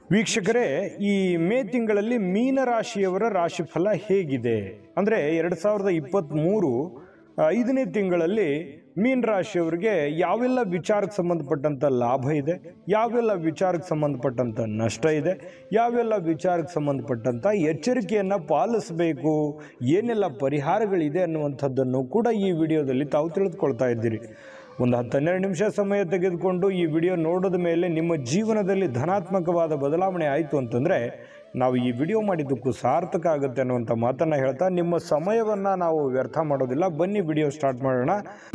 ವೀಕ್ಷಕರೇ ಈ ಮೇ ತಿಂಗಳಲ್ಲಿ ಮೀನರಾಶಿಯವರ ರಾಶಿಫಲ ಹೇಗಿದೆ ಅಂದರೆ ಎರಡು ಸಾವಿರದ ಇಪ್ಪತ್ತ್ಮೂರು ಐದನೇ ತಿಂಗಳಲ್ಲಿ ಮೀನ ರಾಶಿಯವರಿಗೆ ಯಾವೆಲ್ಲ ವಿಚಾರಕ್ಕೆ ಸಂಬಂಧಪಟ್ಟಂಥ ಲಾಭ ಇದೆ ಯಾವೆಲ್ಲ ವಿಚಾರಕ್ಕೆ ಸಂಬಂಧಪಟ್ಟಂಥ ನಷ್ಟ ಇದೆ ಯಾವೆಲ್ಲ ವಿಚಾರಕ್ಕೆ ಸಂಬಂಧಪಟ್ಟಂಥ ಎಚ್ಚರಿಕೆಯನ್ನು ಪಾಲಿಸಬೇಕು ಏನೆಲ್ಲ ಪರಿಹಾರಗಳಿದೆ ಅನ್ನುವಂಥದ್ದನ್ನು ಕೂಡ ಈ ವಿಡಿಯೋದಲ್ಲಿ ತಾವು ತಿಳಿದುಕೊಳ್ತಾ ಇದ್ದೀರಿ ಒಂದು ಹತ್ತು ಹನ್ನೆರಡು ನಿಮಿಷ ಸಮಯ ತೆಗೆದುಕೊಂಡು ಈ ವಿಡಿಯೋ ನೋಡಿದ ಮೇಲೆ ನಿಮ್ಮ ಜೀವನದಲ್ಲಿ ಧನಾತ್ಮಕವಾದ ಬದಲಾವಣೆ ಆಯಿತು ಅಂತಂದರೆ ನಾವು ಈ ವಿಡಿಯೋ ಮಾಡಿದ್ದಕ್ಕೂ ಸಾರ್ಥಕ ಆಗುತ್ತೆ ಅನ್ನುವಂಥ ಮಾತನ್ನು ಹೇಳ್ತಾ ನಿಮ್ಮ ಸಮಯವನ್ನು ನಾವು ವ್ಯರ್ಥ ಮಾಡೋದಿಲ್ಲ ಬನ್ನಿ ವಿಡಿಯೋ ಸ್ಟಾರ್ಟ್ ಮಾಡೋಣ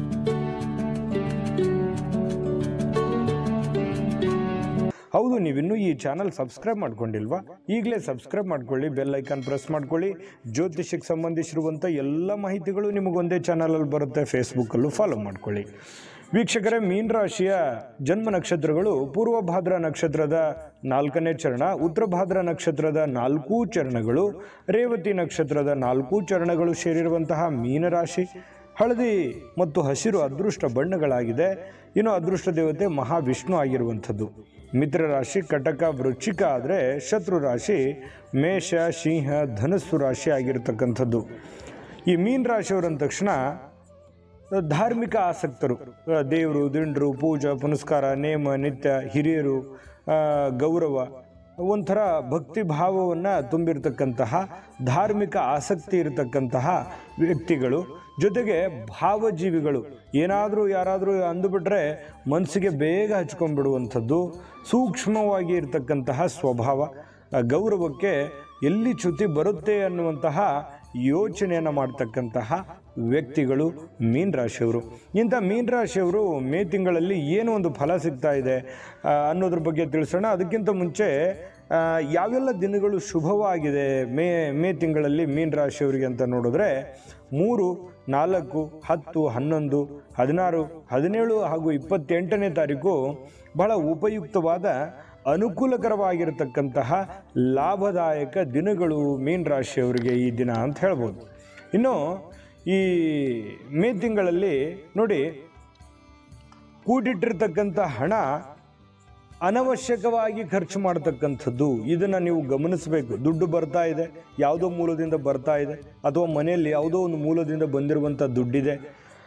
ಹೌದು ನೀವಿನ್ನೂ ಈ ಚಾನಲ್ ಸಬ್ಸ್ಕ್ರೈಬ್ ಮಾಡ್ಕೊಂಡಿಲ್ವಾ ಈಗಲೇ ಸಬ್ಸ್ಕ್ರೈಬ್ ಮಾಡ್ಕೊಳ್ಳಿ ಬೆಲ್ ಐಕಾನ್ ಪ್ರೆಸ್ ಮಾಡ್ಕೊಳ್ಳಿ ಜ್ಯೋತಿಷಕ್ಕೆ ಸಂಬಂಧಿಸಿರುವಂಥ ಎಲ್ಲ ಮಾಹಿತಿಗಳು ನಿಮಗೊಂದೇ ಚಾನಲಲ್ಲಿ ಬರುತ್ತೆ ಫೇಸ್ಬುಕ್ಕಲ್ಲೂ ಫಾಲೋ ಮಾಡ್ಕೊಳ್ಳಿ ವೀಕ್ಷಕರೇ ಮೀನ ರಾಶಿಯ ಜನ್ಮ ನಕ್ಷತ್ರಗಳು ಪೂರ್ವ ಭಾದ್ರ ನಕ್ಷತ್ರದ ನಾಲ್ಕನೇ ಚರಣ ಉತ್ತರ ಭಾದ್ರ ನಕ್ಷತ್ರದ ನಾಲ್ಕು ಚರಣಗಳು ರೇವತಿ ನಕ್ಷತ್ರದ ನಾಲ್ಕು ಚರಣಗಳು ಸೇರಿರುವಂತಹ ಮೀನರಾಶಿ ಹಳದಿ ಮತ್ತು ಹಸಿರು ಅದೃಷ್ಟ ಬಣ್ಣಗಳಾಗಿದೆ ಇನ್ನು ಅದೃಷ್ಟ ದೇವತೆ ಮಹಾವಿಷ್ಣು ಆಗಿರುವಂಥದ್ದು ಮಿತ್ರ ರಾಶಿ ಕಟಕ ವೃಶ್ಚಿಕ ಆದರೆ ಶತ್ರು ರಾಶಿ ಮೇಷ ಸಿಂಹ ಧನಸ್ಸು ರಾಶಿ ಆಗಿರತಕ್ಕಂಥದ್ದು ಈ ಮೀನ ರಾಶಿಯವರು ಅಂದ ತಕ್ಷಣ ಧಾರ್ಮಿಕ ಆಸಕ್ತರು ಆ, ದೇವರು ದಿಂಡ್ರು ಪೂಜಾ ಪುನಸ್ಕಾರ ನೇಮ ನಿತ್ಯ ಹಿರಿಯರು ಆ, ಗೌರವ ಒಂಥರ ಭಕ್ತಿ ಭಾವವನ್ನು ತುಂಬಿರತಕ್ಕಂತಹ ಧಾರ್ಮಿಕ ಆಸಕ್ತಿ ಇರತಕ್ಕಂತಹ ವ್ಯಕ್ತಿಗಳು ಜೊತೆಗೆ ಭಾವಜೀವಿಗಳು ಏನಾದರೂ ಯಾರಾದರೂ ಅಂದುಬಿಟ್ರೆ ಮನಸ್ಸಿಗೆ ಬೇಗ ಹಚ್ಕೊಂಡ್ಬಿಡುವಂಥದ್ದು ಸೂಕ್ಷ್ಮವಾಗಿ ಇರತಕ್ಕಂತಹ ಸ್ವಭಾವ ಆ, ಗೌರವಕ್ಕೆ ಎಲ್ಲಿ ಚ್ಯುತಿ ಬರುತ್ತೆ ಅನ್ನುವಂತಹ ಯೋಚನೆಯನ್ನು ಮಾಡ್ತಕ್ಕಂತಹ ವ್ಯಕ್ತಿಗಳು ಮೀನ ರಾಶಿಯವರು ಇಂಥ ಮೀನ ರಾಶಿಯವರು ಮೇ ತಿಂಗಳಲ್ಲಿ ಏನು ಒಂದು ಫಲ ಸಿಗ್ತಾ ಇದೆ ಆ, ಅನ್ನೋದ್ರ ಬಗ್ಗೆ ತಿಳಿಸೋಣ ಅದಕ್ಕಿಂತ ಮುಂಚೆ ಆ, ಯಾವೆಲ್ಲ ದಿನಗಳು ಶುಭವಾಗಿದೆ ಮೇ ಮೇ ತಿಂಗಳಲ್ಲಿ ಮೀನ ರಾಶಿಯವರಿಗೆ ಅಂತ ನೋಡಿದ್ರೆ ಮೂರು ನಾಲ್ಕು ಹತ್ತು ಹನ್ನೊಂದು ಹದಿನಾರು ಹದಿನೇಳು ಹಾಗೂ ಇಪ್ಪತ್ತೆಂಟನೇ ತಾರೀಕು ಬಹಳ ಉಪಯುಕ್ತವಾದ ಅನುಕೂಲಕರವಾಗಿರತಕ್ಕಂತಹ ಲಾಭದಾಯಕ ದಿನಗಳು ಮೀನ ರಾಶಿಯವರಿಗೆ ಈ ದಿನ ಅಂತ ಹೇಳ್ಬೋದು ಇನ್ನು ಈ ಮೇ ತಿಂಗಳಲ್ಲಿ ನೋಡಿ ಕೂಡಿಟ್ಟಿರ್ತಕ್ಕಂಥ ಹಣ ಅನವಶ್ಯಕವಾಗಿ ಖರ್ಚು ಮಾಡತಕ್ಕಂಥದ್ದು ಇದನ್ನು ನೀವು ಗಮನಿಸಬೇಕು ದುಡ್ಡು ಬರ್ತಾ ಇದೆ ಯಾವುದೋ ಮೂಲದಿಂದ ಬರ್ತಾ ಇದೆ ಅಥವಾ ಮನೆಯಲ್ಲಿ ಯಾವುದೋ ಒಂದು ಮೂಲದಿಂದ ಬಂದಿರುವಂಥ ದುಡ್ಡಿದೆ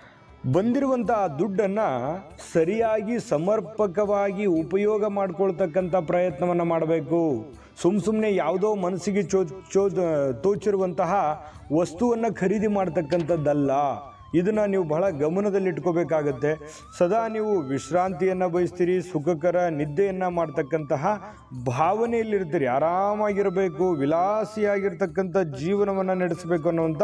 ಬಂದಿರುವಂಥ ಆ ದುಡ್ಡನ್ನು ಸರಿಯಾಗಿ ಸಮರ್ಪಕವಾಗಿ ಉಪಯೋಗ ಮಾಡ್ಕೊಳ್ತಕ್ಕಂಥ ಪ್ರಯತ್ನವನ್ನು ಮಾಡಬೇಕು ಸುಮ್ಮ ಸುಮ್ಮನೆ ಯಾವುದೋ ಮನಸ್ಸಿಗೆ ಚೋ ಚೋ ತೋಚಿರುವಂತಹ ವಸ್ತುವನ್ನು ಖರೀದಿ ಮಾಡ್ತಕ್ಕಂಥದ್ದಲ್ಲ ಇದನ್ನು ನೀವು ಬಹಳ ಗಮನದಲ್ಲಿಟ್ಕೋಬೇಕಾಗತ್ತೆ ಸದಾ ನೀವು ವಿಶ್ರಾಂತಿಯನ್ನು ಬಯಸ್ತೀರಿ ಸುಖಕರ ನಿದ್ದೆಯನ್ನು ಮಾಡ್ತಕ್ಕಂತಹ ಭಾವನೆಯಲ್ಲಿರ್ತೀರಿ ಆರಾಮಾಗಿರಬೇಕು ವಿಲಾಸಿಯಾಗಿರ್ತಕ್ಕಂಥ ಜೀವನವನ್ನು ನಡೆಸಬೇಕು ಅನ್ನುವಂಥ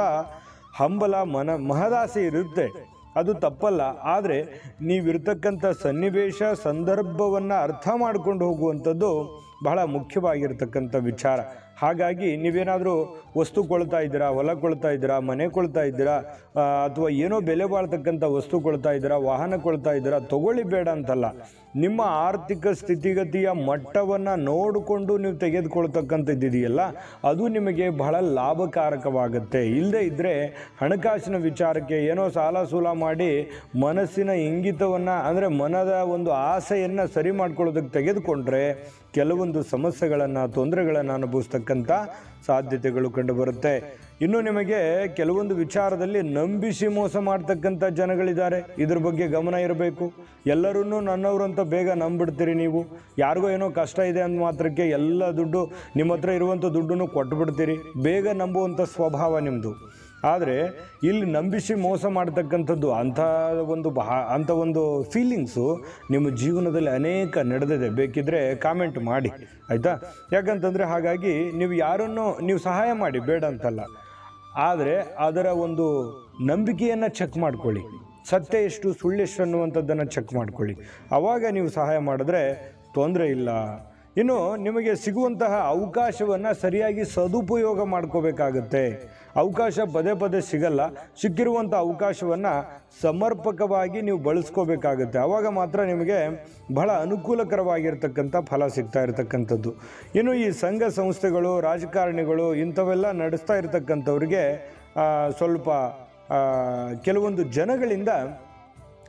ಹಂಬಲ ಮನ ಮಹದಾಸೆ ಇರುತ್ತೆ ಅದು ತಪ್ಪಲ್ಲ ಆದರೆ ನೀವಿರ್ತಕ್ಕಂಥ ಸನ್ನಿವೇಶ ಸಂದರ್ಭವನ್ನು ಅರ್ಥ ಮಾಡ್ಕೊಂಡು ಹೋಗುವಂಥದ್ದು ಬಹಳ ಮುಖ್ಯವಾಗಿರ್ತಕ್ಕಂಥ ವಿಚಾರ ಹಾಗಾಗಿ ನೀವೇನಾದರೂ ವಸ್ತು ಕೊಳ್ತಾ ಇದ್ದೀರಾ ಹೊಲ ಕೊಳ್ತಾ ಇದ್ದೀರಾ ಮನೆ ಕೊಳ್ತಾ ಇದ್ದೀರಾ ಆ, ಅಥವಾ ಏನೋ ಬೆಲೆ ಬಾಳ್ತಕ್ಕಂಥ ವಸ್ತು ಕೊಳ್ತಾ ಇದ್ದೀರಾ ವಾಹನ ಕೊಳ್ತಾ ಇದ್ದೀರಾ ತಗೊಳ್ಳಿ ಬೇಡ ಅಂತಲ್ಲ ನಿಮ್ಮ ಆರ್ಥಿಕ ಸ್ಥಿತಿಗತಿಯ ಮಟ್ಟವನ್ನು ನೋಡಿಕೊಂಡು ನೀವು ತೆಗೆದುಕೊಳ್ತಕ್ಕಂಥದ್ದಿದೆಯಲ್ಲ ಅದು ನಿಮಗೆ ಬಹಳ ಲಾಭಕಾರಕವಾಗುತ್ತೆ ಇಲ್ಲದೆ ಇದ್ದರೆ ಹಣಕಾಸಿನ ವಿಚಾರಕ್ಕೆ ಏನೋ ಸಾಲ ಸೂಲ ಮಾಡಿ ಮನಸ್ಸಿನ ಇಂಗಿತವನ್ನು ಅಂದರೆ ಮನದ ಒಂದು ಆಸೆಯನ್ನು ಸರಿ ಮಾಡ್ಕೊಳ್ಳೋದಕ್ಕೆ ತೆಗೆದುಕೊಂಡ್ರೆ ಕೆಲವೊಂದು ಸಮಸ್ಯೆಗಳನ್ನು ತೊಂದರೆಗಳನ್ನು ಅನುಭವಿಸ್ತಕ್ಕಂಥ ಸಾಧ್ಯತೆಗಳು ಕಂಡುಬರುತ್ತೆ ಇನ್ನು ನಿಮಗೆ ಕೆಲವೊಂದು ವಿಚಾರದಲ್ಲಿ ನಂಬಿಸಿ ಮೋಸ ಮಾಡ್ತಕ್ಕಂಥ ಜನಗಳಿದ್ದಾರೆ ಇದ್ರ ಬಗ್ಗೆ ಗಮನ ಇರಬೇಕು ಎಲ್ಲರೂ ನನ್ನವರು ಅಂತ ಬೇಗ ನಂಬಿಡ್ತೀರಿ ನೀವು ಯಾರಿಗೋ ಏನೋ ಕಷ್ಟ ಇದೆ ಅಂದ ಮಾತ್ರಕ್ಕೆ ಎಲ್ಲ ದುಡ್ಡು ನಿಮ್ಮ ಹತ್ರ ಇರುವಂಥ ದುಡ್ಡನ್ನು ಕೊಟ್ಬಿಡ್ತೀರಿ ಬೇಗ ನಂಬುವಂಥ ಸ್ವಭಾವ ನಿಮ್ಮದು ಆದರೆ ಇಲ್ಲಿ ನಂಬಿಸಿ ಮೋಸ ಮಾಡ್ತಕ್ಕಂಥದ್ದು ಅಂಥ ಒಂದು ಬಹ ಅಂಥ ಒಂದು ಫೀಲಿಂಗ್ಸು ನಿಮ್ಮ ಜೀವನದಲ್ಲಿ ಅನೇಕ ನಡೆದಿದೆ ಬೇಕಿದ್ರೆ ಕಾಮೆಂಟ್ ಮಾಡಿ ಆಯಿತಾ ಯಾಕಂತಂದರೆ ಹಾಗಾಗಿ ನೀವು ಯಾರನ್ನು ನೀವು ಸಹಾಯ ಮಾಡಿ ಬೇಡ ಅಂತಲ್ಲ ಆದರೆ ಅದರ ಒಂದು ನಂಬಿಕೆಯನ್ನು ಚೆಕ್ ಮಾಡ್ಕೊಳ್ಳಿ ಸತ್ಯ ಎಷ್ಟು ಸುಳ್ಳೆಷ್ಟು ಅನ್ನುವಂಥದ್ದನ್ನು ಚೆಕ್ ಮಾಡ್ಕೊಳ್ಳಿ ಆವಾಗ ನೀವು ಸಹಾಯ ಮಾಡಿದ್ರೆ ತೊಂದರೆ ಇಲ್ಲ ಇನ್ನು ನಿಮಗೆ ಸಿಗುವಂತಹ ಅವಕಾಶವನ್ನು ಸರಿಯಾಗಿ ಸದುಪಯೋಗ ಮಾಡ್ಕೋಬೇಕಾಗತ್ತೆ ಅವಕಾಶ ಪದೇ ಪದೇ ಸಿಗಲ್ಲ ಸಿಕ್ಕಿರುವಂಥ ಅವಕಾಶವನ್ನು ಸಮರ್ಪಕವಾಗಿ ನೀವು ಬಳಸ್ಕೋಬೇಕಾಗತ್ತೆ ಆವಾಗ ಮಾತ್ರ ನಿಮಗೆ ಬಹಳ ಅನುಕೂಲಕರವಾಗಿರ್ತಕ್ಕಂಥ ಫಲ ಸಿಗ್ತಾ ಇರತಕ್ಕಂಥದ್ದು ಇನ್ನು ಈ ಸಂಘ ಸಂಸ್ಥೆಗಳು ರಾಜಕಾರಣಿಗಳು ಇಂಥವೆಲ್ಲ ನಡೆಸ್ತಾ ಇರತಕ್ಕಂಥವ್ರಿಗೆ ಆ, ಸ್ವಲ್ಪ ಆ, ಕೆಲವೊಂದು ಜನಗಳಿಂದ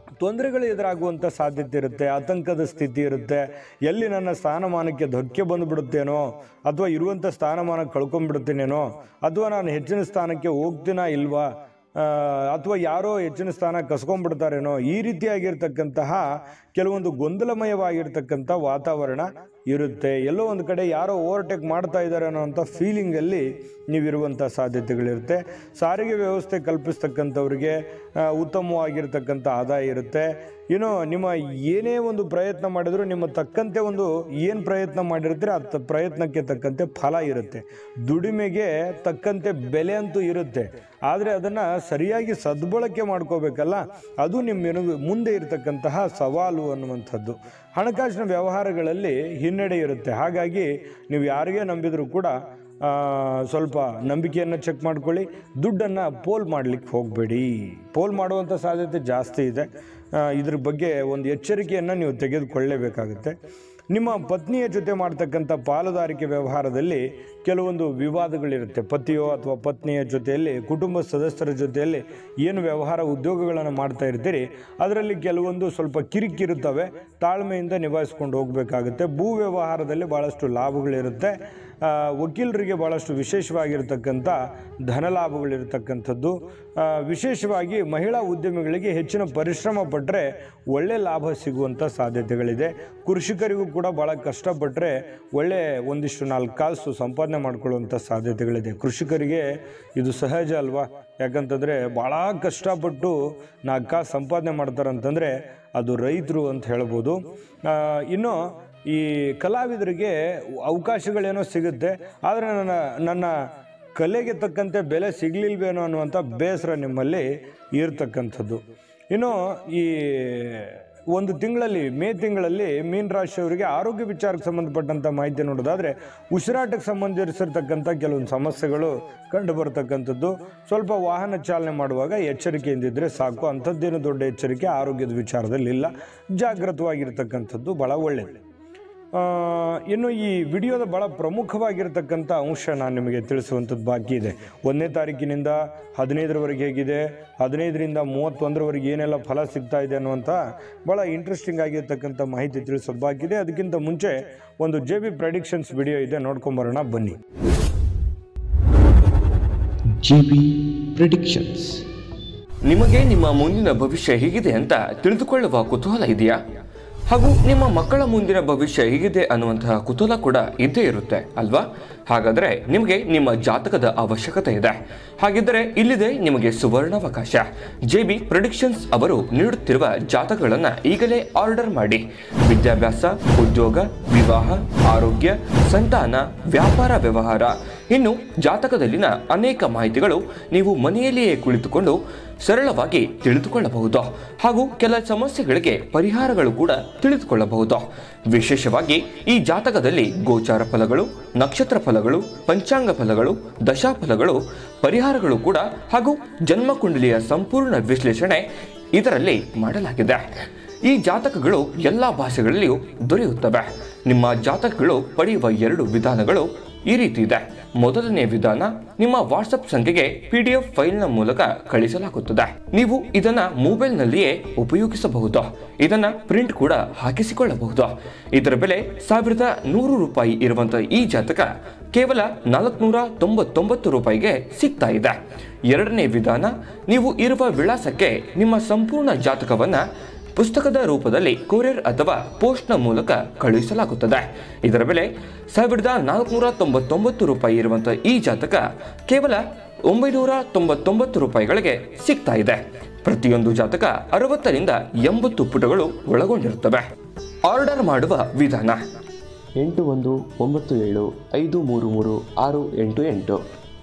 ತೊಂದರೆಗಳು ಎದುರಾಗುವಂಥ ಸಾಧ್ಯತೆ ಇರುತ್ತೆ ಆತಂಕದ ಸ್ಥಿತಿ ಇರುತ್ತೆ ಎಲ್ಲಿ ನನ್ನ ಸ್ಥಾನಮಾನಕ್ಕೆ ಧಕ್ಕೆ ಬಂದುಬಿಡುತ್ತೇನೋ ಅಥವಾ ಇರುವಂಥ ಸ್ಥಾನಮಾನ ಕಳ್ಕೊಂಡ್ಬಿಡ್ತೀನೇನೋ ಅಥವಾ ನಾನು ಹೆಚ್ಚಿನ ಸ್ಥಾನಕ್ಕೆ ಹೋಗ್ತೀನಾ ಇಲ್ವಾ ಆ, ಅಥವಾ ಯಾರೋ ಹೆಚ್ಚಿನ ಸ್ಥಾನ ಕಸ್ಕೊಂಡ್ಬಿಡ್ತಾರೇನೋ ಈ ರೀತಿಯಾಗಿರ್ತಕ್ಕಂತಹ ಕೆಲವೊಂದು ಗೊಂದಲಮಯವಾಗಿರ್ತಕ್ಕಂಥ ವಾತಾವರಣ ಇರುತ್ತೆ ಎಲ್ಲೋ ಒಂದು ಕಡೆ ಯಾರೋ ಓವರ್ಟೇಕ್ ಮಾಡ್ತಾ ಇದ್ದಾರೆ ಅನ್ನೋ ಅಂಥ ಫೀಲಿಂಗಲ್ಲಿ ನೀವಿರುವಂಥ ಸಾಧ್ಯತೆಗಳಿರುತ್ತೆ ಸಾರಿಗೆ ವ್ಯವಸ್ಥೆ ಕಲ್ಪಿಸ್ತಕ್ಕಂಥವ್ರಿಗೆ ಆ, ಉತ್ತಮವಾಗಿರ್ತಕ್ಕಂಥ ಆದಾಯ ಇರುತ್ತೆ ಇನ್ನು ನಿಮ್ಮ ಏನೇ ಒಂದು ಪ್ರಯತ್ನ ಮಾಡಿದರೂ ನಿಮ್ಮ ತಕ್ಕಂತೆ ಒಂದು ಏನು ಪ್ರಯತ್ನ ಮಾಡಿರ್ತೀರ ಆ ತ- ಪ್ರಯತ್ನಕ್ಕೆ ತಕ್ಕಂತೆ ಫಲ ಇರುತ್ತೆ ದುಡಿಮೆಗೆ ತಕ್ಕಂತೆ ಬೆಲೆ ಅಂತೂ ಇರುತ್ತೆ ಆದರೆ ಅದನ್ನು ಸರಿಯಾಗಿ ಸದ್ಬಳಕೆ ಮಾಡ್ಕೋಬೇಕಲ್ಲ ಅದು ನಿಮ್ಮ ಏನು- ಮುಂದೆ ಇರತಕ್ಕಂತಹ ಸವಾಲು ಅನ್ನುವಂಥದ್ದು ಹಣಕಾಸಿನ ವ್ಯವಹಾರಗಳಲ್ಲಿ ಹಿನ್ನಡೆ ಇರುತ್ತೆ ಹಾಗಾಗಿ ನೀವು ಯಾರಿಗೇ ನಂಬಿದರೂ ಕೂಡ ಆ, ಸ್ವಲ್ಪ ನಂಬಿಕೆಯನ್ನು ಚೆಕ್ ಮಾಡ್ಕೊಳ್ಳಿ ದುಡ್ಡನ್ನು ಪೋಲ್ ಮಾಡಲಿಕ್ಕೆ ಹೋಗಬೇಡಿ ಪೋಲ್ ಮಾಡುವಂಥ ಸಾಧ್ಯತೆ ಜಾಸ್ತಿ ಇದೆ ಆ, ಇದ್ರ ಬಗ್ಗೆ ಒಂದು ಎಚ್ಚರಿಕೆಯನ್ನು ನೀವು ತೆಗೆದುಕೊಳ್ಳಲೇಬೇಕಾಗುತ್ತೆ ನಿಮ್ಮ ಪತ್ನಿಯ ಜೊತೆ ಮಾಡ್ತಕ್ಕಂಥ ಪಾಲುದಾರಿಕೆ ವ್ಯವಹಾರದಲ್ಲಿ ಕೆಲವೊಂದು ವಿವಾದಗಳಿರುತ್ತೆ ಪತಿಯೋ ಅಥವಾ ಪತ್ನಿಯ ಜೊತೆಯಲ್ಲಿ ಕುಟುಂಬ ಸದಸ್ಯರ ಜೊತೆಯಲ್ಲಿ ಏನು ವ್ಯವಹಾರ ಉದ್ಯೋಗಗಳನ್ನು ಮಾಡ್ತಾ ಇರ್ತೀರಿ ಅದರಲ್ಲಿ ಕೆಲವೊಂದು ಸ್ವಲ್ಪ ಕಿರಿಕಿರುತ್ತವೆ ತಾಳ್ಮೆಯಿಂದ ನಿಭಾಯಿಸ್ಕೊಂಡು ಹೋಗಬೇಕಾಗುತ್ತೆ ಭೂ ವ್ಯವಹಾರದಲ್ಲಿ ಭಾಳಷ್ಟು ಲಾಭಗಳಿರುತ್ತೆ ಆ, ವಕೀಲರಿಗೆ ಭಾಳಷ್ಟು ವಿಶೇಷವಾಗಿರ್ತಕ್ಕಂಥ ಧನ ಲಾಭಗಳಿರ್ತಕ್ಕಂಥದ್ದು ಆ, ವಿಶೇಷವಾಗಿ ಮಹಿಳಾ ಉದ್ಯಮಿಗಳಿಗೆ ಹೆಚ್ಚಿನ ಪರಿಶ್ರಮ ಪಟ್ಟರೆ ಒಳ್ಳೆ ಲಾಭ ಸಿಗುವಂಥ ಸಾಧ್ಯತೆಗಳಿದೆ ಕೃಷಿಕರಿಗೂ ಕೂಡ ಭಾಳ ಕಷ್ಟಪಟ್ಟರೆ ಒಳ್ಳೆ ಒಂದಿಷ್ಟು ನಾಲ್ಕು ಕಾಸು ಸಂಪಾದನೆ ಮಾಡ್ಕೊಳ್ಳುವಂಥ ಸಾಧ್ಯತೆಗಳಿದೆ ಕೃಷಿಕರಿಗೆ ಇದು ಸಹಜ ಅಲ್ವಾ ಯಾಕಂತಂದರೆ ಭಾಳ ಕಷ್ಟಪಟ್ಟು ನಾಲ್ಕು ಕಾಸು ಸಂಪಾದನೆ ಮಾಡ್ತಾರಂತಂದರೆ ಅದು ರೈತರು ಅಂತ ಹೇಳ್ಬೋದು ಆ, ಇನ್ನು ಈ ಕಲಾವಿದರಿಗೆ ಅವಕಾಶಗಳೇನೋ ಸಿಗುತ್ತೆ ಆದರೆ ನನ್ನ ನನ್ನ ಕಲೆಗೆ ತಕ್ಕಂತೆ ಬೆಲೆ ಸಿಗಲಿಲ್ವೇನೋ ಅನ್ನುವಂಥ ಬೇಸರ ನಿಮ್ಮಲ್ಲಿ ಇರ್ತಕ್ಕಂಥದ್ದು ಇನ್ನು ಈ ಒಂದು ತಿಂಗಳಲ್ಲಿ ಮೇ ತಿಂಗಳಲ್ಲಿ ಮೀನ ರಾಶಿಯವರಿಗೆ ಆರೋಗ್ಯ ವಿಚಾರಕ್ಕೆ ಸಂಬಂಧಪಟ್ಟಂಥ ಮಾಹಿತಿ ನೋಡೋದಾದರೆ ಉಸಿರಾಟಕ್ಕೆ ಸಂಬಂಧಿಸಿರ್ತಕ್ಕಂಥ ಕೆಲವೊಂದು ಸಮಸ್ಯೆಗಳು ಕಂಡು ಬರ್ತಕ್ಕಂಥದ್ದು ಸ್ವಲ್ಪ ವಾಹನ ಚಾಲನೆ ಮಾಡುವಾಗ ಎಚ್ಚರಿಕೆಯಿಂದಿದ್ದರೆ ಸಾಕು ಅಂಥದ್ದೇನು ದೊಡ್ಡ ಎಚ್ಚರಿಕೆ ಆರೋಗ್ಯದ ವಿಚಾರದಲ್ಲಿ ಇಲ್ಲ ಜಾಗೃತವಾಗಿರ್ತಕ್ಕಂಥದ್ದು ಭಾಳ ಒಳ್ಳೆಯದು ಆ, ಇನ್ನು ಈ ವಿಡಿಯೋದ ಭಾಳ ಪ್ರಮುಖವಾಗಿರ್ತಕ್ಕಂಥ ಅಂಶ ನಾನು ನಿಮಗೆ ತಿಳಿಸುವಂಥದ್ದು ಬಾಕಿ ಇದೆ ಒಂದನೇ ತಾರೀಕಿನಿಂದ ಹದಿನೈದರವರೆಗೆ ಹೇಗಿದೆ ಹದಿನೈದರಿಂದ ಮೂವತ್ತೊಂದರವರೆಗೆ ಏನೆಲ್ಲ ಫಲ ಸಿಗ್ತಾ ಇದೆ ಅನ್ನುವಂಥ ಭಾಳ ಇಂಟ್ರೆಸ್ಟಿಂಗ್ ಆಗಿರ್ತಕ್ಕಂಥ ಮಾಹಿತಿ ತಿಳಿಸೋದು ಬಾಕಿ ಇದೆ ಅದಕ್ಕಿಂತ ಮುಂಚೆ ಒಂದು ಜೆ ಬಿ ಪ್ರೆಡಿಕ್ಷನ್ಸ್ ವಿಡಿಯೋ ಇದೆ ನೋಡ್ಕೊಂಬರೋಣ ಬನ್ನಿ GB Predictions. ನಿಮಗೆ ನಿಮ್ಮ ಮುಂದಿನ ಭವಿಷ್ಯ ಹೇಗಿದೆ ಅಂತ ತಿಳಿದುಕೊಳ್ಳುವ ಕುತೂಹಲ ಇದೆಯಾ ಹಾಗೂ ನಿಮ್ಮ ಮಕ್ಕಳ ಮುಂದಿನ ಭವಿಷ್ಯ ಹೇಗಿದೆ ಅನ್ನುವಂತಹ ಕುತೂಹಲ ಕೂಡ ಇದ್ದೇ ಇರುತ್ತೆ ಅಲ್ವಾ ಹಾಗಾದರೆ ನಿಮಗೆ ನಿಮ್ಮ ಜಾತಕದ ಅವಶ್ಯಕತೆ ಇದೆ ಹಾಗಿದ್ದರೆ ಇಲ್ಲಿದೆ ನಿಮಗೆ ಸುವರ್ಣಾವಕಾಶ ಜೆ ಬಿ ಪ್ರೊಡಿಕ್ಷನ್ಸ್ ಅವರು ನೀಡುತ್ತಿರುವ ಜಾತಕಗಳನ್ನು ಈಗಲೇ ಆರ್ಡರ್ ಮಾಡಿ ವಿದ್ಯಾಭ್ಯಾಸ ಉದ್ಯೋಗ ವಿವಾಹ ಆರೋಗ್ಯ ಸಂತಾನ ವ್ಯಾಪಾರ ವ್ಯವಹಾರ ಇನ್ನು ಜಾತಕದಲ್ಲಿನ ಅನೇಕ ಮಾಹಿತಿಗಳು ನೀವು ಮನೆಯಲ್ಲಿಯೇ ಕುಳಿತುಕೊಂಡು ಸರಳವಾಗಿ ತಿಳಿದುಕೊಳ್ಳಬಹುದು ಹಾಗೂ ಕೆಲ ಸಮಸ್ಯೆಗಳಿಗೆ ಪರಿಹಾರಗಳು ಕೂಡ ತಿಳಿದುಕೊಳ್ಳಬಹುದು ವಿಶೇಷವಾಗಿ ಈ ಜಾತಕದಲ್ಲಿ ಗೋಚಾರ ಫಲಗಳು ನಕ್ಷತ್ರ ಫಲಗಳು ಪಂಚಾಂಗ ಫಲಗಳು ದಶಾಫಲಗಳು ಪರಿಹಾರಗಳು ಕೂಡ ಹಾಗೂ ಜನ್ಮಕುಂಡಲಿಯ ಸಂಪೂರ್ಣ ವಿಶ್ಲೇಷಣೆ ಇದರಲ್ಲಿ ಮಾಡಲಾಗಿದೆ ಈ ಜಾತಕಗಳು ಎಲ್ಲ ಭಾಷೆಗಳಲ್ಲಿಯೂ ದೊರೆಯುತ್ತವೆ ನಿಮ್ಮ ಜಾತಕಗಳು ಪಡೆಯುವ ಎರಡು ವಿಧಾನಗಳು ಈ ರೀತಿ ಇದೆ ಮೊದಲನೇ ವಿಧಾನ ನಿಮ್ಮ ವಾಟ್ಸಪ್ ಸಂಖ್ಯೆಗೆ ಪಿ ಡಿ ಎಫ್ ಫೈಲ್ನ ಮೂಲಕ ಕಳಿಸಲಾಗುತ್ತದೆ ನೀವು ಇದನ್ನ ಮೊಬೈಲ್ನಲ್ಲಿಯೇ ಉಪಯೋಗಿಸಬಹುದು ಇದನ್ನ ಪ್ರಿಂಟ್ ಕೂಡ ಹಾಕಿಸಿಕೊಳ್ಳಬಹುದು ಇದರ ಬೆಲೆ ಸಾವಿರದ ನೂರು ರೂಪಾಯಿ ಇರುವಂತಹ ಈ ಜಾತಕ ಕೇವಲ ನಾಲ್ಕುನೂರ ತೊಂಬತ್ತೊಂಬತ್ತು ರೂಪಾಯಿಗೆ ಸಿಗ್ತಾ ಇದೆ ಎರಡನೇ ವಿಧಾನ ನೀವು ಇರುವ ವಿಳಾಸಕ್ಕೆ ನಿಮ್ಮ ಸಂಪೂರ್ಣ ಜಾತಕವನ್ನ ಪುಸ್ತಕದ ರೂಪದಲ್ಲಿ ಕೊರಿಯರ್ ಅಥವಾ ಪೋಸ್ಟ್ನ ಮೂಲಕ ಕಳುಹಿಸಲಾಗುತ್ತದೆ ಇದರ ಬೆಲೆ ಸಾವಿರದ ನಾಲ್ಕುನೂರ ತೊಂಬತ್ತೊಂಬತ್ತು ರೂಪಾಯಿ ಇರುವಂತಹ ಈ ಜಾತಕ ಕೇವಲ ಒಂಬೈನೂರ ತೊಂಬತ್ತೊಂಬತ್ತು ರೂಪಾಯಿಗಳಿಗೆ ಸಿಗ್ತಾ ಇದೆ ಪ್ರತಿಯೊಂದು ಜಾತಕ ಅರವತ್ತರಿಂದ ಎಂಬತ್ತು ಪುಟಗಳು ಒಳಗೊಂಡಿರುತ್ತವೆ ಆರ್ಡರ್ ಮಾಡುವ ವಿಧಾನ ಎಂಟು ಒಂದು ಒಂಬತ್ತು ಏಳು ಐದು ಮೂರು ಮೂರು ಆರು ಎಂಟು ಎಂಟು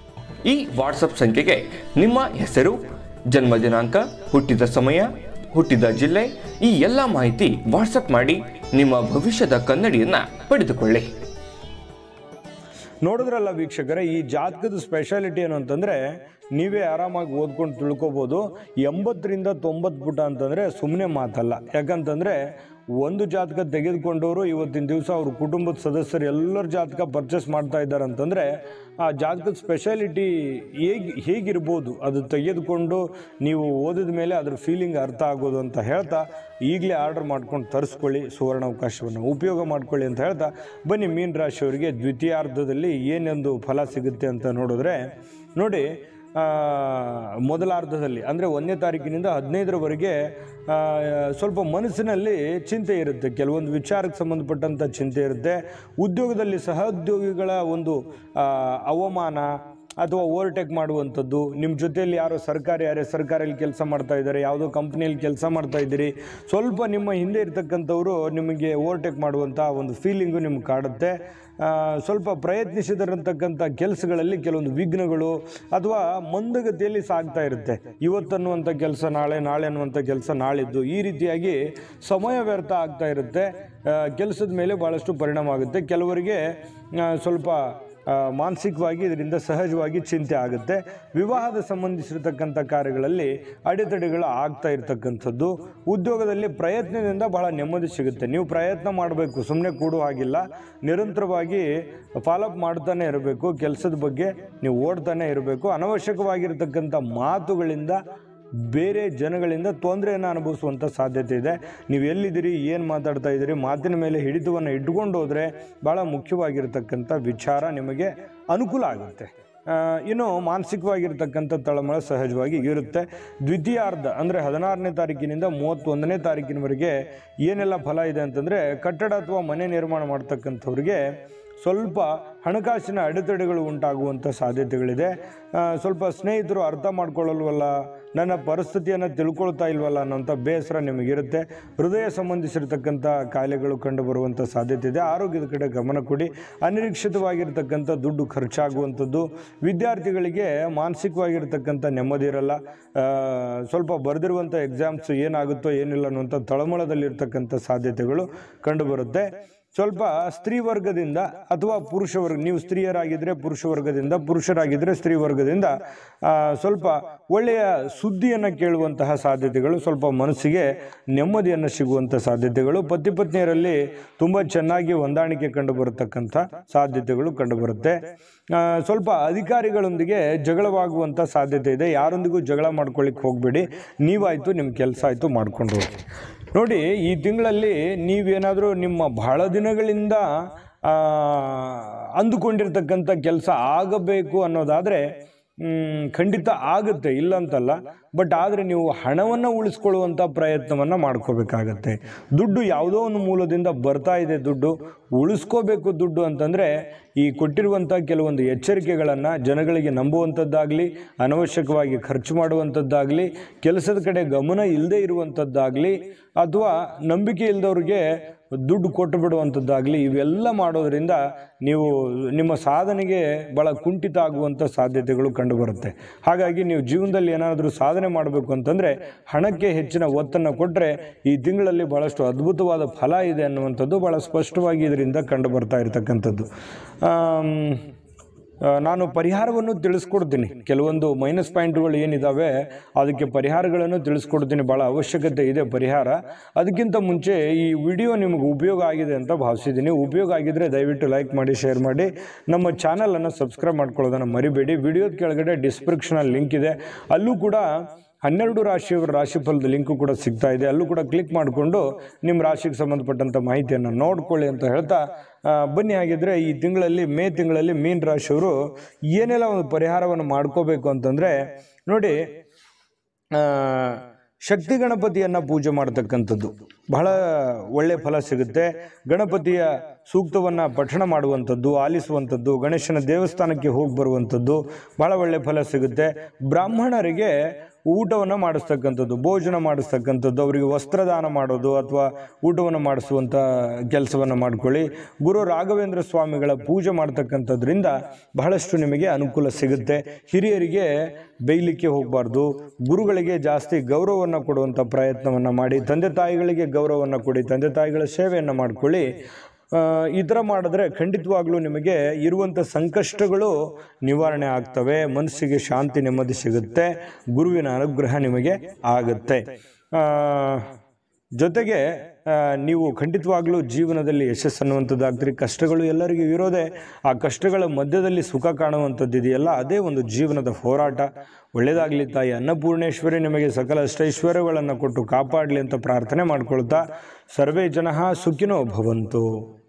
ಈ ವಾಟ್ಸಪ್ ಸಂಖ್ಯೆಗೆ ನಿಮ್ಮ ಹೆಸರು ಜನ್ಮ ದಿನಾಂಕ ಹುಟ್ಟಿದ ಸಮಯ ಹುಟ್ಟಿದ ಜಿಲ್ಲೆ ಈ ಎಲ್ಲ ಮಾಹಿತಿ ವಾಟ್ಸಪ್ ಮಾಡಿ ನಿಮ್ಮ ಭವಿಷ್ಯದ ಕನ್ನಡಿಯನ್ನ ಪಡೆದುಕೊಳ್ಳಿ ನೋಡಿದ್ರಲ್ಲ ವೀಕ್ಷಕರೇ ಈ ಜಾತಕದ ಸ್ಪೆಷಾಲಿಟಿ ಏನು ಅಂತಂದರೆ ನೀವೇ ಆರಾಮಾಗಿ ಓದ್ಕೊಂಡು ತಿಳ್ಕೊಬೋದು ಎಂಬತ್ತರಿಂದ ತೊಂಬತ್ತು ಪುಟ ಅಂತಂದರೆ ಸುಮ್ಮನೆ ಮಾತಲ್ಲ ಯಾಕಂತಂದರೆ ಒಂದು ಜಾತಕ ತೆಗೆದುಕೊಂಡವರು ಇವತ್ತಿನ ದಿವಸ ಅವ್ರ ಕುಟುಂಬದ ಸದಸ್ಯರು ಎಲ್ಲರ ಜಾತಕ ಪರ್ಚೇಸ್ ಮಾಡ್ತಾ ಇದ್ದಾರೆ ಅಂತಂದರೆ ಆ ಜಾತಕದ ಸ್ಪೆಷಾಲಿಟಿ ಹೇಗೆ ಹೇಗಿರ್ಬೋದು ಅದು ತೆಗೆದುಕೊಂಡು ನೀವು ಓದಿದ ಮೇಲೆ ಅದ್ರ ಫೀಲಿಂಗ್ ಅರ್ಥ ಆಗೋದು ಅಂತ ಹೇಳ್ತಾ ಈಗಲೇ ಆರ್ಡರ್ ಮಾಡ್ಕೊಂಡು ತರಿಸ್ಕೊಳ್ಳಿ ಸುವರ್ಣಾವಕಾಶವನ್ನು ಉಪಯೋಗ ಮಾಡ್ಕೊಳ್ಳಿ ಅಂತ ಹೇಳ್ತಾ ಬನ್ನಿ ಮೀನ ರಾಶಿಯವರಿಗೆ ದ್ವಿತೀಯಾರ್ಧದಲ್ಲಿ ಏನೊಂದು ಫಲ ಸಿಗುತ್ತೆ ಅಂತ ನೋಡಿದ್ರೆ ನೋಡಿ ಆ, ಮೊದಲಾರ್ಧದಲ್ಲಿ ಅಂದರೆ ಒಂದನೇ ತಾರೀಕಿನಿಂದ ಹದಿನೈದರವರೆಗೆ ಆ, ಸ್ವಲ್ಪ ಮನಸ್ಸಿನಲ್ಲಿ ಚಿಂತೆ ಇರುತ್ತೆ ಕೆಲವೊಂದು ವಿಚಾರಕ್ಕೆ ಸಂಬಂಧಪಟ್ಟಂಥ ಚಿಂತೆ ಇರುತ್ತೆ ಉದ್ಯೋಗದಲ್ಲಿ ಸಹೋದ್ಯೋಗಿಗಳ ಒಂದು ಆ, ಅವಮಾನ ಅಥವಾ ಓವರ್ಟೇಕ್ ಮಾಡುವಂಥದ್ದು ನಿಮ್ಮ ಜೊತೆಯಲ್ಲಿ ಯಾರೋ ಸರ್ಕಾರಿ ಯಾರೇ ಸರ್ಕಾರಲ್ಲಿ ಕೆಲಸ ಮಾಡ್ತಾ ಇದ್ದಾರೆ ಯಾವುದೋ ಕಂಪ್ನಿಯಲ್ಲಿ ಕೆಲಸ ಮಾಡ್ತಾ ಇದ್ದೀರಿ ಸ್ವಲ್ಪ ನಿಮ್ಮ ಹಿಂದೆ ಇರ್ತಕ್ಕಂಥವ್ರು ನಿಮಗೆ ಓವರ್ಟೇಕ್ ಮಾಡುವಂಥ ಒಂದು ಫೀಲಿಂಗು ನಿಮ್ಗೆ ಕಾಡುತ್ತೆ ಆ, ಸ್ವಲ್ಪ ಪ್ರಯತ್ನಿಸಿದಿರತಕ್ಕಂಥ ಕೆಲಸಗಳಲ್ಲಿ ಕೆಲವೊಂದು ವಿಘ್ನಗಳು ಅಥವಾ ಮಂದಗತಿಯಲ್ಲಿ ಸಾಗ್ತಾ ಇರುತ್ತೆ ಇವತ್ತನ್ನುವಂಥ ಕೆಲಸ ನಾಳೆ ನಾಳೆ ಅನ್ನುವಂಥ ಕೆಲಸ ನಾಳಿದ್ದು ಈ ರೀತಿಯಾಗಿ ಸಮಯ ವ್ಯರ್ಥ ಆಗ್ತಾ ಇರುತ್ತೆ ಕೆಲಸದ ಮೇಲೆ ಭಾಳಷ್ಟು ಪರಿಣಾಮ ಆಗುತ್ತೆ ಕೆಲವರಿಗೆ ಆ, ಸ್ವಲ್ಪ ಆ, ಮಾನಸಿಕವಾಗಿ ಇದರಿಂದ ಸಹಜವಾಗಿ ಚಿಂತೆ ಆಗುತ್ತೆ ವಿವಾಹದ ಸಂಬಂಧಿಸಿರ್ತಕ್ಕಂಥ ಕಾರ್ಯಗಳಲ್ಲಿ ಅಡೆತಡೆಗಳು ಆಗ್ತಾ ಇರತಕ್ಕಂಥದ್ದು ಉದ್ಯೋಗದಲ್ಲಿ ಪ್ರಯತ್ನದಿಂದ ಬಹಳ ನೆಮ್ಮದಿ ಸಿಗುತ್ತೆ ನೀವು ಪ್ರಯತ್ನ ಮಾಡಬೇಕು ಸುಮ್ಮನೆ ಕೂಡುವ ಹಾಗಿಲ್ಲ ನಿರಂತರವಾಗಿ ಫಾಲೋಅಪ್ ಮಾಡ್ತಾನೆ ಇರಬೇಕು ಕೆಲಸದ ಬಗ್ಗೆ ನೀವು ಓಡ್ತಾನೆ ಇರಬೇಕು ಅನವಶ್ಯಕವಾಗಿರ್ತಕ್ಕಂಥ ಮಾತುಗಳಿಂದ ಬೇರೆ ಜನಗಳಿಂದ ತೊಂದರೆಯನ್ನು ಅನುಭವಿಸುವಂಥ ಸಾಧ್ಯತೆ ಇದೆ ನೀವು ಎಲ್ಲಿದ್ದೀರಿ ಏನು ಮಾತಾಡ್ತಾ ಇದ್ದೀರಿ ಮಾತಿನ ಮೇಲೆ ಹಿಡಿತವನ್ನು ಇಟ್ಕೊಂಡು ಹೋದರೆ ಭಾಳ ಮುಖ್ಯವಾಗಿರ್ತಕ್ಕಂಥ ವಿಚಾರ ನಿಮಗೆ ಅನುಕೂಲ ಆಗುತ್ತೆ ಆ, ಇನ್ನು ಮಾನಸಿಕವಾಗಿರ್ತಕ್ಕಂಥ ತಳಮಳ ಸಹಜವಾಗಿ ಇರುತ್ತೆ ದ್ವಿತೀಯಾರ್ಧ ಅಂದರೆ ಹದಿನಾರನೇ ತಾರೀಕಿನಿಂದ ಮೂವತ್ತೊಂದನೇ ತಾರೀಕಿನವರೆಗೆ ಏನೆಲ್ಲ ಫಲ ಇದೆ ಅಂತಂದರೆ ಕಟ್ಟಡ ಅಥವಾ ಮನೆ ನಿರ್ಮಾಣ ಮಾಡ್ತಕ್ಕಂಥವ್ರಿಗೆ ಸ್ವಲ್ಪ ಹಣಕಾಸಿನ ಅಡೆತಡೆಗಳು ಉಂಟಾಗುವಂಥ ಸಾಧ್ಯತೆಗಳಿದೆ ಆ, ಸ್ವಲ್ಪ ಸ್ನೇಹಿತರು ಅರ್ಥ ಮಾಡ್ಕೊಳ್ಳಲ್ವಲ್ಲ ನನ್ನ ಪರಿಸ್ಥಿತಿಯನ್ನು ತಿಳ್ಕೊಳ್ತಾ ಇಲ್ವಲ್ಲ ಅನ್ನೋಂಥ ಬೇಸರ ನಿಮಗಿರುತ್ತೆ ಹೃದಯ ಸಂಬಂಧಿಸಿರ್ತಕ್ಕಂಥ ಕಾಯಿಲೆಗಳು ಕಂಡು ಬರುವಂಥ ಸಾಧ್ಯತೆ ಇದೆ ಆರೋಗ್ಯದ ಕಡೆ ಗಮನ ಕೊಡಿ ಅನಿರೀಕ್ಷಿತವಾಗಿರ್ತಕ್ಕಂಥ ದುಡ್ಡು ಖರ್ಚಾಗುವಂಥದ್ದು ವಿದ್ಯಾರ್ಥಿಗಳಿಗೆ ಮಾನಸಿಕವಾಗಿರ್ತಕ್ಕಂಥ ನೆಮ್ಮದಿ ಇರಲ್ಲ ಆ, ಸ್ವಲ್ಪ ಬರೆದಿರುವಂಥ ಎಕ್ಸಾಮ್ಸ್ ಏನಾಗುತ್ತೋ ಏನಿಲ್ಲ ಅನ್ನುವಂಥ ತಳಮಳದಲ್ಲಿರ್ತಕ್ಕಂಥ ಸಾಧ್ಯತೆಗಳು ಕಂಡುಬರುತ್ತೆ ಸ್ವಲ್ಪ ಸ್ತ್ರೀ ವರ್ಗದಿಂದ ಅಥವಾ ಪುರುಷ ವರ್ಗ ನೀವು ಸ್ತ್ರೀಯರಾಗಿದ್ದರೆ ಪುರುಷ ವರ್ಗದಿಂದ ಪುರುಷರಾಗಿದ್ದರೆ ಸ್ತ್ರೀ ವರ್ಗದಿಂದ ಆ, ಸ್ವಲ್ಪ ಒಳ್ಳೆಯ ಸುದ್ದಿಯನ್ನು ಕೇಳುವಂತಹ ಸಾಧ್ಯತೆಗಳು ಸ್ವಲ್ಪ ಮನಸ್ಸಿಗೆ ನೆಮ್ಮದಿಯನ್ನು ಸಿಗುವಂಥ ಸಾಧ್ಯತೆಗಳು ಪತಿ ಪತ್ನಿಯರಲ್ಲಿ ತುಂಬ ಚೆನ್ನಾಗಿ ಹೊಂದಾಣಿಕೆ ಕಂಡು ಬರತಕ್ಕಂಥ ಸಾಧ್ಯತೆಗಳು ಕಂಡುಬರುತ್ತೆ ಆ, ಸ್ವಲ್ಪ ಅಧಿಕಾರಿಗಳೊಂದಿಗೆ ಜಗಳವಾಗುವಂಥ ಸಾಧ್ಯತೆ ಇದೆ ಯಾರೊಂದಿಗೂ ಜಗಳ ಮಾಡ್ಕೊಳ್ಳಿಕ್ಕೆ ಹೋಗಬೇಡಿ ನೀವಾಯಿತು ನಿಮ್ಮ ಕೆಲಸ ಆಯಿತು ಮಾಡ್ಕೊಂಡು ಹೋಗಿ ನೋಡಿ ಈ ತಿಂಗಳಲ್ಲಿ ನೀವೇನಾದರೂ ನಿಮ್ಮ ಬಹಳ ದಿನಗಳಿಂದ ಆ, ಅಂದುಕೊಂಡಿರ್ತಕ್ಕಂಥ ಕೆಲಸ ಆಗಬೇಕು ಅನ್ನೋದಾದರೆ ಮ್, ಖಂಡಿತ ಆಗುತ್ತೆ ಇಲ್ಲ ಅಂತಲ್ಲ ಬಟ್ ಆದರೆ ನೀವು ಹಣವನ್ನು ಉಳಿಸ್ಕೊಳ್ಳುವಂಥ ಪ್ರಯತ್ನವನ್ನು ಮಾಡ್ಕೋಬೇಕಾಗತ್ತೆ ದುಡ್ಡು ಯಾವುದೋ ಒಂದು ಮೂಲದಿಂದ ಬರ್ತಾ ಇದೆ ದುಡ್ಡು ಉಳಿಸ್ಕೋಬೇಕು ದುಡ್ಡು ಅಂತಂದರೆ ಈ ಕೊಟ್ಟಿರುವಂಥ ಕೆಲವೊಂದು ಎಚ್ಚರಿಕೆಗಳನ್ನು ಜನಗಳಿಗೆ ನಂಬುವಂಥದ್ದಾಗಲಿ ಅನವಶ್ಯಕವಾಗಿ ಖರ್ಚು ಮಾಡುವಂಥದ್ದಾಗಲಿ ಕೆಲಸದ ಕಡೆ ಗಮನ ಇಲ್ಲದೆ ಇರುವಂಥದ್ದಾಗಲಿ ಅಥವಾ ನಂಬಿಕೆ ಇಲ್ಲದವ್ರಿಗೆ ದುಡ್ಡು ಕೊಟ್ಟು ಬಿಡುವಂಥದ್ದಾಗಲಿ ಇವೆಲ್ಲ ಮಾಡೋದ್ರಿಂದ ನೀವು ನಿಮ್ಮ ಸಾಧನೆಗೆ ಭಾಳ ಕುಂಠಿತ ಆಗುವಂಥ ಸಾಧ್ಯತೆಗಳು ಕಂಡುಬರುತ್ತೆ ಹಾಗಾಗಿ ನೀವು ಜೀವನದಲ್ಲಿ ಏನಾದರೂ ಸಾಧನೆ ಮಾಡಬೇಕು ಅಂತಂದರೆ ಹಣಕ್ಕೆ ಹೆಚ್ಚಿನ ಒತ್ತನ್ನು ಕೊಟ್ಟರೆ ಈ ತಿಂಗಳಲ್ಲಿ ಭಾಳಷ್ಟು ಅದ್ಭುತವಾದ ಫಲ ಇದೆ ಅನ್ನುವಂಥದ್ದು ಭಾಳ ಸ್ಪಷ್ಟವಾಗಿ ಇದರಿಂದ ಕಂಡು ಬರ್ತಾ ಇರತಕ್ಕಂಥದ್ದು ಆಮ್, ಆ, ನಾನು ಪರಿಹಾರವನ್ನು ತಿಳಿಸ್ಕೊಡ್ತೀನಿ ಕೆಲವೊಂದು ಮೈನಸ್ ಪಾಯಿಂಟ್ಗಳು ಏನಿದ್ದಾವೆ ಅದಕ್ಕೆ ಪರಿಹಾರಗಳನ್ನು ತಿಳಿಸ್ಕೊಡ್ತೀನಿ ಭಾಳ ಅವಶ್ಯಕತೆ ಇದೆ ಪರಿಹಾರ ಅದಕ್ಕಿಂತ ಮುಂಚೆ ಈ ವಿಡಿಯೋ ನಿಮಗೆ ಉಪಯೋಗ ಆಗಿದೆ ಅಂತ ಭಾವಿಸಿದ್ದೀನಿ ಉಪಯೋಗ ಆಗಿದ್ದರೆ ದಯವಿಟ್ಟು ಲೈಕ್ ಮಾಡಿ ಶೇರ್ ಮಾಡಿ ನಮ್ಮ ಚಾನಲನ್ನು ಸಬ್ಸ್ಕ್ರೈಬ್ ಮಾಡ್ಕೊಳ್ಳೋದನ್ನು ಮರಿಬೇಡಿ ವಿಡಿಯೋದ ಕೆಳಗಡೆ ಡಿಸ್ಕ್ರಿಪ್ಷನಲ್ಲಿ ಲಿಂಕ್ ಇದೆ ಅಲ್ಲೂ ಕೂಡ ಹನ್ನೆರಡು ರಾಶಿಯವರ ರಾಶಿಫಲದ ಲಿಂಕು ಕೂಡ ಸಿಗ್ತಾ ಇದೆ ಅಲ್ಲೂ ಕೂಡ ಕ್ಲಿಕ್ ಮಾಡಿಕೊಂಡು ನಿಮ್ಮ ರಾಶಿಗೆ ಸಂಬಂಧಪಟ್ಟಂಥ ಮಾಹಿತಿಯನ್ನು ನೋಡ್ಕೊಳ್ಳಿ ಅಂತ ಹೇಳ್ತಾ ಆ, ಬನ್ನಿ ಹಾಗಿದ್ರೆ ಈ ತಿಂಗಳಲ್ಲಿ ಮೇ ತಿಂಗಳಲ್ಲಿ ಮೀನ ರಾಶಿಯವರು ಏನೆಲ್ಲ ಒಂದು ಪರಿಹಾರವನ್ನು ಮಾಡ್ಕೋಬೇಕು ಅಂತಂದರೆ ನೋಡಿ ಆ, ಶಕ್ತಿ ಗಣಪತಿಯನ್ನು ಪೂಜೆ ಮಾಡ್ತಕ್ಕಂಥದ್ದು ಬಹಳ ಒಳ್ಳೆಯ ಫಲ ಸಿಗುತ್ತೆ ಗಣಪತಿಯ ಸೂಕ್ತವನ್ನು ಪಠಣ ಮಾಡುವಂಥದ್ದು ಆಲಿಸುವಂಥದ್ದು ಗಣೇಶನ ದೇವಸ್ಥಾನಕ್ಕೆ ಹೋಗಿ ಬರುವಂಥದ್ದು ಬಹಳ ಒಳ್ಳೆಯ ಫಲ ಸಿಗುತ್ತೆ ಬ್ರಾಹ್ಮಣರಿಗೆ ಊಟವನ್ನು ಮಾಡಿಸ್ತಕ್ಕಂಥದ್ದು ಭೋಜನ ಮಾಡಿಸ್ತಕ್ಕಂಥದ್ದು ಅವರಿಗೆ ವಸ್ತ್ರದಾನ ಮಾಡೋದು ಅಥವಾ ಊಟವನ್ನು ಮಾಡಿಸುವಂಥ ಕೆಲಸವನ್ನು ಮಾಡ್ಕೊಳ್ಳಿ ಗುರು ರಾಘವೇಂದ್ರ ಸ್ವಾಮಿಗಳ ಪೂಜೆ ಮಾಡ್ತಕ್ಕಂಥದ್ರಿಂದ ಬಹಳಷ್ಟು ನಿಮಗೆ ಅನುಕೂಲ ಸಿಗುತ್ತೆ ಹಿರಿಯರಿಗೆ ಬೈಲಿಕ್ಕೆ ಹೋಗಬಾರ್ದು ಗುರುಗಳಿಗೆ ಜಾಸ್ತಿ ಗೌರವವನ್ನು ಕೊಡುವಂಥ ಪ್ರಯತ್ನವನ್ನು ಮಾಡಿ ತಂದೆ ತಾಯಿಗಳಿಗೆ ಗೌರವವನ್ನು ಕೊಡಿ ತಂದೆ ತಾಯಿಗಳ ಸೇವೆಯನ್ನು ಮಾಡ್ಕೊಳ್ಳಿ ಆ, ಈ ಥರ ಮಾಡಿದ್ರೆ ಖಂಡಿತವಾಗ್ಲೂ ನಿಮಗೆ ಇರುವಂಥ ಸಂಕಷ್ಟಗಳು ನಿವಾರಣೆ ಆಗ್ತವೆ ಮನಸ್ಸಿಗೆ ಶಾಂತಿ ನೆಮ್ಮದಿ ಸಿಗುತ್ತೆ ಗುರುವಿನ ಅನುಗ್ರಹ ನಿಮಗೆ ಆಗುತ್ತೆ ಆ, ಜೊತೆಗೆ ಆ, ನೀವು ಖಂಡಿತವಾಗ್ಲೂ ಜೀವನದಲ್ಲಿ ಯಶಸ್ಸು ಅನ್ನುವಂಥದ್ದಾಗ್ತೀರಿ ಕಷ್ಟಗಳು ಎಲ್ಲರಿಗೂ ಇರೋದೇ ಆ ಕಷ್ಟಗಳ ಮಧ್ಯದಲ್ಲಿ ಸುಖ ಕಾಣುವಂಥದ್ದು ಇದೆಯಲ್ಲ ಅದೇ ಒಂದು ಜೀವನದ ಹೋರಾಟ ಒಳ್ಳೆಯದಾಗಲಿ ತಾಯಿ ಅನ್ನಪೂರ್ಣೇಶ್ವರಿ ನಿಮಗೆ ಸಕಲ ಅಷ್ಟೈಶ್ವರ್ಯಗಳನ್ನು ಕೊಟ್ಟು ಕಾಪಾಡಲಿ ಅಂತ ಪ್ರಾರ್ಥನೆ ಮಾಡ್ಕೊಳ್ತಾ ಸರ್ವೇ ಜನ ಸುಖಿನೋ ಭವಂತು